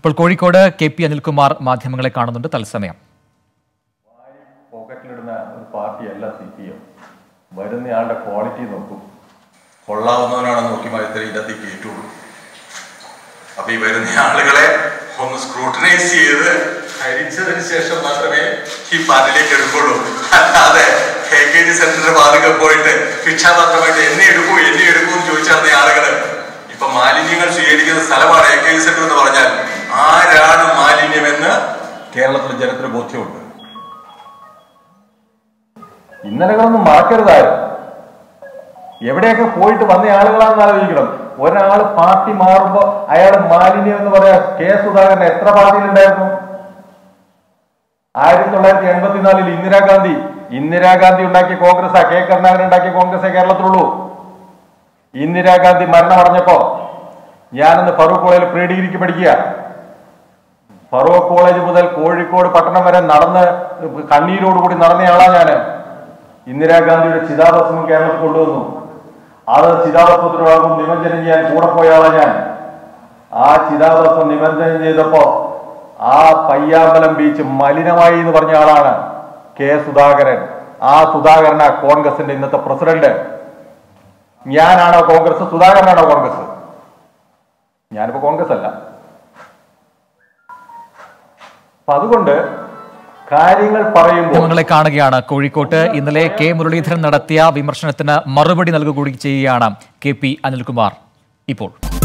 ഇപ്പോൾ Kozhikode K P Anilkumar മാധ്യമങ്ങളെ കാണുന്നുണ്ട് തത്സമയം പോക്കറ്റിലിടുന്ന ഒരു പാർട്ടിയല്ല സി പി എം വരുന്നയാളുടെ ക്വാളിറ്റി നോക്കും കൊള്ളാവുന്നവനാണെന്ന് നോക്കി മാത്രമേ ഇതിനകത്ത് കയറ്റുള്ളൂ അപ്പൊ ഈ വരുന്ന ആളുകളെ ഒന്ന് സ്ക്രൂട്ടനൈസ് ചെയ്ത് ഹരിച്ചതിന് ശേഷം മാത്രമേ ഈ പാർട്ടിയിലേക്ക് എടുക്കുള്ളൂ അല്ലാതെ കെ കെ ജി സെന്ററിന്റെ വാതിൽ പോയിട്ട് ഭിക്ഷാപാത്രമായിട്ട് എന്നെ എടുക്കൂ എന്നെ എടുക്കൂ എന്ന് ചോദിച്ചാൽ ആളുകള് ഇപ്പൊ മാലിന്യങ്ങൾ സ്വീകരിക്കുന്ന സ്ഥലമാണ് എ കെ ജി സെന്റർ എന്ന് പറഞ്ഞാൽ ആരാണ് മാലിന്യമെന്ന് കേരളത്തിലെ ജനത്തിന് ബോധ്യമുണ്ട് ഇന്നലകളൊന്നും മറക്കരുതായിരുന്നു എവിടെയൊക്കെ പോയിട്ട് വന്ന ആളുകളാണെന്ന് ആലോചിക്കണം ഒരാൾ പാർട്ടി മാറുമ്പോ അയാൾ മാലിന്യം എന്ന് പറയാ കെ സുധാകരൻ എത്ര പാർട്ടിയിലുണ്ടായിരുന്നു ആയിരത്തി തൊള്ളായിരത്തി എൺപത്തിനാലിൽ ഇന്ദിരാഗാന്ധി ഇന്ദിരാഗാന്ധി ഉണ്ടാക്കിയ കോൺഗ്രസ് കെ കരുണാകരൻ ഉണ്ടാക്കിയ കോൺഗ്രസേ കേരളത്തിലുള്ളൂ ഇന്ദിരാഗാന്ധി മരണമടഞ്ഞപ്പോ ഞാനന്ന് ഫറൂഖ് കോളേജിൽ പ്രീ ഡിഗ്രിക്ക് പഠിക്കുക ഫറൂഖ് കോളേജ് മുതൽ കോഴിക്കോട് പട്ടണം വരെ നടന്ന് കണ്ണീരോടുകൂടി നടന്നയാളാ ഞാന് ഇന്ദിരാഗാന്ധിയുടെ ചിതാഭസ്മം കേരളത്തിൽ കൊണ്ടുവന്നു അത് ചിതാഭസ്മത്തിനോടൊപ്പം നിമഞ്ജനം ചെയ്യാൻ കൂടെ പോയ ആളാ ഞാൻ ആ ചിതാഭസ്മം നിമഞ്ജനം ചെയ്തപ്പോ ആ പയ്യാമ്പലം ബീച്ച് മലിനമായി എന്ന് പറഞ്ഞ ആളാണ് കെ സുധാകരൻ ആ സുധാകരനാ കോൺഗ്രസിന്റെ ഇന്നത്തെ പ്രസിഡന്റ് ഞാനാണോ കോൺഗ്രസ് സുധാകരനാണോ കോൺഗ്രസ് ഞാനിപ്പോ കോൺഗ്രസ് അല്ല അപ്പൊ അതുകൊണ്ട് കാര്യങ്ങൾ പറയുമ്പോൾ മാധ്യമങ്ങളെ കാണുകയാണ് കോഴിക്കോട്ട് ഇന്നലെ കെ മുരളീധരൻ നടത്തിയ വിമർശനത്തിന് മറുപടി നൽകുക കൂടി ചെയ്യുകയാണ് കെ പി അനിൽകുമാർ ഇപ്പോൾ